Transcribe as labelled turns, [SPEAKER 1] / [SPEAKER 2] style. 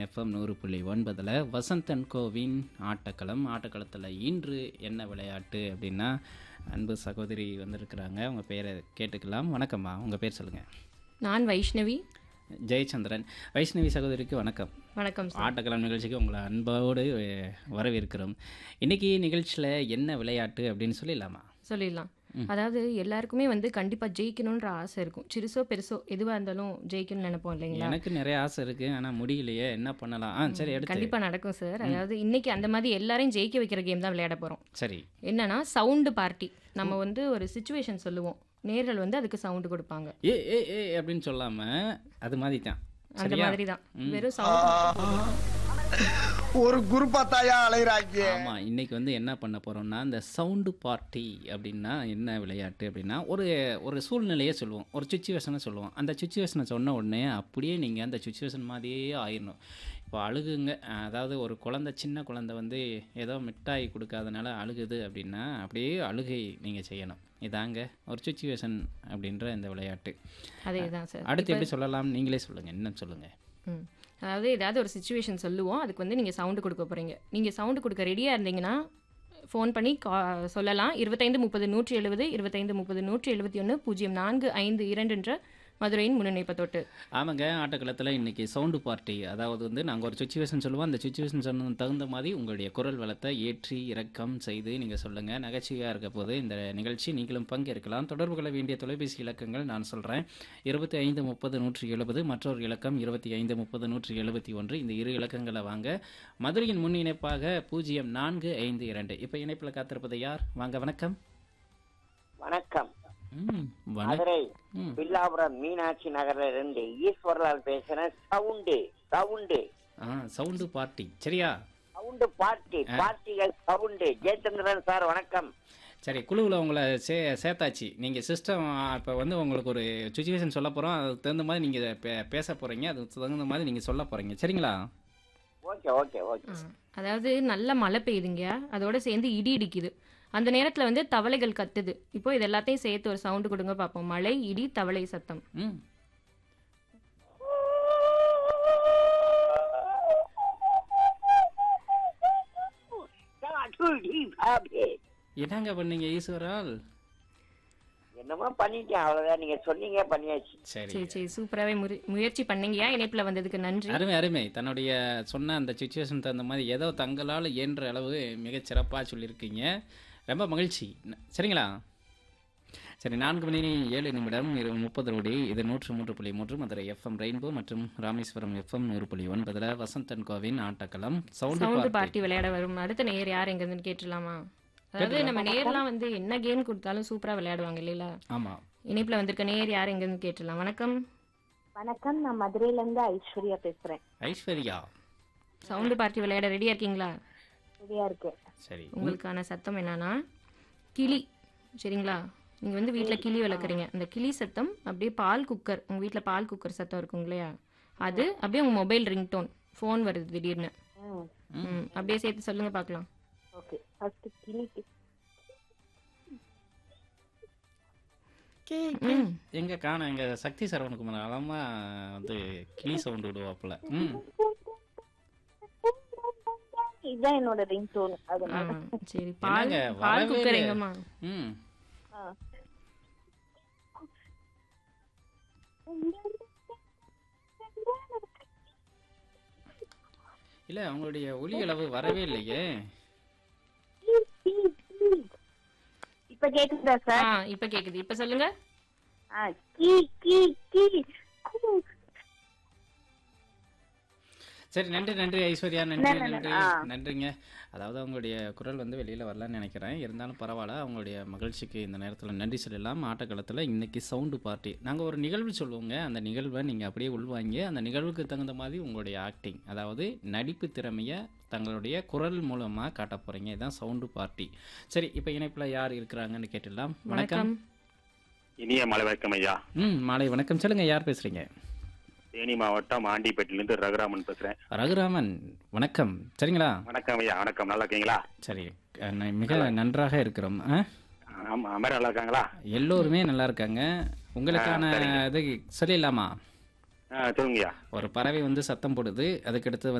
[SPEAKER 1] FM நூறு புள்ளி ஒன்பதில் வசந்தன் கோவின் ஆட்டக்களம் ஆட்டக்களத்தில் இன்று என்ன விளையாட்டு அப்படின்னா அன்பு சகோதரி வந்திருக்கிறாங்க உங்கள் பேரை கேட்டுக்கலாம் வணக்கம்மா உங்கள் பேர் சொல்லுங்கள்
[SPEAKER 2] நான் வைஷ்ணவி
[SPEAKER 1] ஜெயச்சந்திரன் வைஷ்ணவி சகோதரிக்கு வணக்கம்
[SPEAKER 2] வணக்கம் சார்
[SPEAKER 1] ஆட்டக்களம் நிகழ்ச்சிக்கு உங்களை அன்போடு அஹ், வரவேற்கிறோம் இன்னைக்கு நிகழ்ச்சியில் என்ன விளையாட்டு அப்படின்னு சொல்லிடலாமா
[SPEAKER 2] சொல்லிடலாம் அதாவது எல்லாருக்குமே வந்து கண்டிப்பா ஜெயிக்கணுன்ற ஆசை இருக்கும் சிறுசோ பெருசோ எதுவா இருந்தாலும் ஜெயிக்கணும்னு நினைப்போம் இல்லைங்களா
[SPEAKER 1] எனக்கு நிறைய ஆசை இருக்குது ஆனால் முடியலையே என்ன பண்ணலாம் ஆ சரி எடுத்து
[SPEAKER 2] கண்டிப்பா நடக்கும் சார் அதாவது இன்னைக்கு அந்த மாதிரி எல்லாரையும் ஜெயிக்க வைக்கிற கேம் தான் விளையாட போறோம்
[SPEAKER 1] சரி
[SPEAKER 2] என்னன்னா சவுண்டு பார்ட்டி நம்ம வந்து ஒரு சுச்சுவேஷன் சொல்லுவோம் நேர்கள் வந்து அதுக்கு சவுண்டு கொடுப்பாங்க
[SPEAKER 1] ஏ ஏ ஏ அப்படின்னு சொல்லாம அது மாதிரி தான்
[SPEAKER 2] அந்த
[SPEAKER 1] சரியா
[SPEAKER 2] மாதிரி தான் வெறும் சவுண்ட்
[SPEAKER 3] ஒரு குருப்பா தாயா அலைகிறாங்க
[SPEAKER 1] ஆமா இன்னைக்கு வந்து என்ன பண்ண போறோம்னா இந்த சவுண்டு பார்ட்டி அப்படின்னா என்ன விளையாட்டு அப்படின்னா ஒரு ஒரு சூழ்நிலையை சொல்லுவோம் ஒரு சுச்சுவேஷனை சொல்லுவோம் அந்த சுச்சுவேஷனை சொன்ன உடனே அப்படியே நீங்கள் அந்த சுச்சுவேஷன் மாதிரியே ஆயிடணும் இப்போ அழுகுங்க அதாவது ஒரு குழந்தை சின்ன குழந்தை வந்து ஏதோ மிட்டாய் கொடுக்காதனால அழுகுது அப்படின்னா அப்படியே அழுகை நீங்கள் செய்யணும் இதாங்க ஒரு சுச்சுவேஷன் அப்படின்ற இந்த விளையாட்டு
[SPEAKER 2] அதே தான் சார்
[SPEAKER 1] அடுத்து எப்படி சொல்லலாம் நீங்களே சொல்லுங்கள் என்ன சொல்லுங்கள்
[SPEAKER 2] ம். அதாவது ஏதாவது ஒரு சுச்சுவேஷன் சொல்லுவோம் அதுக்கு வந்து நீங்கள் சவுண்டு கொடுக்க போகிறீங்க நீங்கள் சவுண்டு கொடுக்க ரெடியாக இருந்தீங்கன்னா ஃபோன் பண்ணி கா சொல்லலாம் இருபத்தைந்து முப்பது நூற்றி எழுபது இருபத்தைந்து முப்பது நூற்றி எழுபத்தி ஒன்று பூஜ்ஜியம் நான்கு ஐந்து இரண்டுன்ற மதுரையின் முன்னிணைப்பு தொட்டு
[SPEAKER 1] ஆமாங்க ஆட்டக்களத்தில் இன்னைக்கு சவுண்டு பார்ட்டி அதாவது வந்து நாங்கள் ஒரு சுச்சுவேஷன் சொல்லுவோம் அந்த சுச்சுவேஷன் சொன்னது தகுந்த மாதிரி உங்களுடைய குரல் வளத்தை ஏற்றி இறக்கம் செய்து நீங்கள் சொல்லுங்கள் நகைச்சுவையாக இருக்க போது இந்த நிகழ்ச்சி நீங்களும் பங்கேற்கலாம் தொடர்பு கொள்ள வேண்டிய தொலைபேசி இலக்கங்கள் நான் சொல்கிறேன் இருபத்தி ஐந்து முப்பது நூற்றி எழுபது மற்றொரு இலக்கம் இருபத்தி ஐந்து முப்பது நூற்றி எழுபத்தி ஒன்று இந்த இரு இலக்கங்களை வாங்க மதுரையின் முன் இணைப்பாக பூஜ்ஜியம் நான்கு ஐந்து இரண்டு இப்போ இணைப்பில் காத்திருப்பது யார் வாங்க வணக்கம்
[SPEAKER 4] வணக்கம்
[SPEAKER 1] ம் வணக்கம்
[SPEAKER 4] மதுரை
[SPEAKER 1] ம்
[SPEAKER 4] பில்லாபுரம் மீனாட்சி நகர்ல இருந்து ஈஸ்வரலால் பேசுறேன் சவுண்டு சவுண்டு
[SPEAKER 1] ஆ சவுண்டு பார்ட்டி சரியா
[SPEAKER 4] சவுண்டு பார்ட்டி பார்ட்டிகள் சவுண்டு ஜெயச்சந்திரன் சார் வணக்கம்
[SPEAKER 1] சரி குழுவில் உங்களை சே சேர்த்தாச்சு நீங்கள் சிஸ்டம் இப்போ வந்து உங்களுக்கு ஒரு சுச்சுவேஷன் சொல்ல போகிறோம் அதுக்கு தகுந்த மாதிரி நீங்கள் பே பேச போகிறீங்க அதுக்கு தகுந்த மாதிரி நீங்கள் சொல்ல போகிறீங்க சரிங்களா
[SPEAKER 4] ஓகே ஓகே ஓகே
[SPEAKER 2] ஆ. அதாவது நல்ல மழை பெய்யுதுங்க அதோட சேர்ந்து இடி இடிக்குது அந்த நேரத்தில் வந்து தவளைகள் கத்துது இப்போ இது எல்லாத்தையும் சேர்த்து ஒரு சவுண்டு கொடுங்க பார்ப்போம் மழை இடி தவளை சத்தம்
[SPEAKER 1] ம் என்னங்க பண்ணீங்க ஈஸ்வரால்
[SPEAKER 4] என்னமோ பண்ணிட்டேன் அவ்வளவுதான் நீங்க சொன்னீங்க பண்ணியாச்சு
[SPEAKER 1] சரி
[SPEAKER 2] சரி சரி சூப்பராகவே முரு முயற்சி பண்ணீங்கயா இணைப்பில் வந்ததுக்கு நன்றி
[SPEAKER 1] அருமை அருமை தன்னுடைய சொன்ன அந்த சுச்சுவேஷன் தகுந்த மாதிரி ஏதோ தங்களால் இயன்ற அளவு மிகச் சிறப்பாக சொல்லியிருக்கீங்க ரொம்ப மகிழ்ச்சி ந- சரிங்களா சரி நான்கு மணி ஏழு நிமிடம் இரு முப்பது நொடி இது நூற்று மூன்று புள்ளி மூன்று மதுரை எஃப்எம் ரெயின்போ மற்றும் ராமேஸ்வரம் எஃப்எம் நூறு புள்ளி ஒன்பதில் வசந்தன் கோவின் ஆட்டக்களம் சவுண்டு
[SPEAKER 2] சவுண்டு
[SPEAKER 1] பார்ட்டி
[SPEAKER 2] பார்ட்டி விளையாட வரும் அடுத்த நேர் யார் எங்கேருந்து கேட்டுடலாமா அதாவது நம்ம நேர்லாம் வந்து என்ன கேம் கொடுத்தாலும் சூப்பரா விளையாடுவாங்க இல்லைங்களா
[SPEAKER 1] ஆமாம்
[SPEAKER 2] இணைப்பில் வந்திருக்க நேர் யார் எங்கேருந்து கேட்டுடலாம் வணக்கம்
[SPEAKER 5] வணக்கம் நான் மதுரையில இருந்து ஐஸ்வர்யா பேசுறேன்
[SPEAKER 1] ஐஸ்வர்யா
[SPEAKER 2] சவுண்டு பார்ட்டி விளையாட ரெடியா இருக்கீங்களா
[SPEAKER 5] ரெடியா இருக்கு
[SPEAKER 1] சரி
[SPEAKER 2] உங்களுக்கான சத்தம் என்னன்னா கிளி சரிங்களா நீங்க வந்து வீட்ல கிளி வளர்க்குறீங்க அந்த கிளி சத்தம் அப்படியே பால் குக்கர் உங்க வீட்ல பால் குக்கர் சத்தம் இருக்கும் இல்லையா அது அப்படியே உங்க மொபைல் ரிங்டோன் ஃபோன் வருது திடீர்னு
[SPEAKER 5] ம்
[SPEAKER 2] ம் அப்படியே சேர்த்து சொல்லுங்க பார்க்கலாம்
[SPEAKER 5] ஓகே ஃபர்ஸ்ட் கிளிக்கு
[SPEAKER 2] ம்
[SPEAKER 1] எங்க காண எங்க சக்தி சரவணகுமார் அழமா வந்து கிளி சவுண்ட் விடுவாப்புல ம்
[SPEAKER 5] இதுதான் என்னோட ரிங் டோன்
[SPEAKER 2] ஆ,
[SPEAKER 5] அதனால
[SPEAKER 2] சரி பால்
[SPEAKER 1] என்னங்க,
[SPEAKER 2] பால்
[SPEAKER 1] வரவே
[SPEAKER 2] குக்கர்
[SPEAKER 1] இல்லையே.
[SPEAKER 2] எங்கம்மா
[SPEAKER 1] ம்
[SPEAKER 5] ஆ.
[SPEAKER 1] இல்ல அவங்களுடைய ஒலி அளவு வரவே இல்லையே
[SPEAKER 5] இப்ப கேக்குதா
[SPEAKER 2] ஆ
[SPEAKER 5] சார்
[SPEAKER 2] இப்ப கேக்குது இப்ப சொல்லுங்க
[SPEAKER 5] ஆ கீ கீ கீ கூ.
[SPEAKER 1] சரி நன்றி நன்றி ஐஸ்வர்யா நன்றி
[SPEAKER 5] நன்றி,
[SPEAKER 1] நன்றி
[SPEAKER 5] ஆ.
[SPEAKER 1] நன்றிங்க அதாவது அவங்களுடைய குரல் வந்து வெளியில் வரலான்னு நினைக்கிறேன் இருந்தாலும் பரவாயில்ல அவங்களுடைய மகிழ்ச்சிக்கு இந்த நேரத்தில் நன்றி சொல்லலாம் ஆட்டக்களத்தில் இன்னைக்கு சவுண்டு பார்ட்டி நாங்கள் ஒரு நிகழ்வு சொல்லுவோங்க அந்த நிகழ்வை நீங்கள் அப்படியே உள்வாங்கி அந்த நிகழ்வுக்கு தகுந்த மாதிரி உங்களுடைய ஆக்டிங் அதாவது நடிப்பு திறமையை தங்களுடைய குரல் மூலமாக காட்ட போகிறீங்க இதுதான் சவுண்டு பார்ட்டி சரி இப்போ இணைப்பில் யார் இருக்கிறாங்கன்னு கேட்டுடலாம் வணக்கம்
[SPEAKER 2] வணக்கம்
[SPEAKER 6] இனிய மலை வணக்கம் ஐயா
[SPEAKER 1] ம் மாலை வணக்கம் சொல்லுங்கள் யார் பேசுகிறீங்க
[SPEAKER 6] தேனி மாவட்டம் ஆண்டிப்பேட்டிலிருந்து ரகுராமன் பேசுறேன்
[SPEAKER 1] ரகுராமன் வணக்கம் சரிங்களா
[SPEAKER 6] வணக்கம் ஐயா வணக்கம் நல்லா இருக்கீங்களா
[SPEAKER 1] சரி அஹ், ந- மிக நன்றாக இருக்கிறோம் ஆ?
[SPEAKER 6] ஆமா அமர் நல்லா இருக்காங்களா
[SPEAKER 1] எல்லோருமே நல்லா இருக்காங்க உங்களுக்கான இது சொல்லிடலாமா
[SPEAKER 6] ஆ, சொல்லுங்கய்யா
[SPEAKER 1] ஒரு பறவை வந்து சத்தம் போடுது அதுக்கடுத்து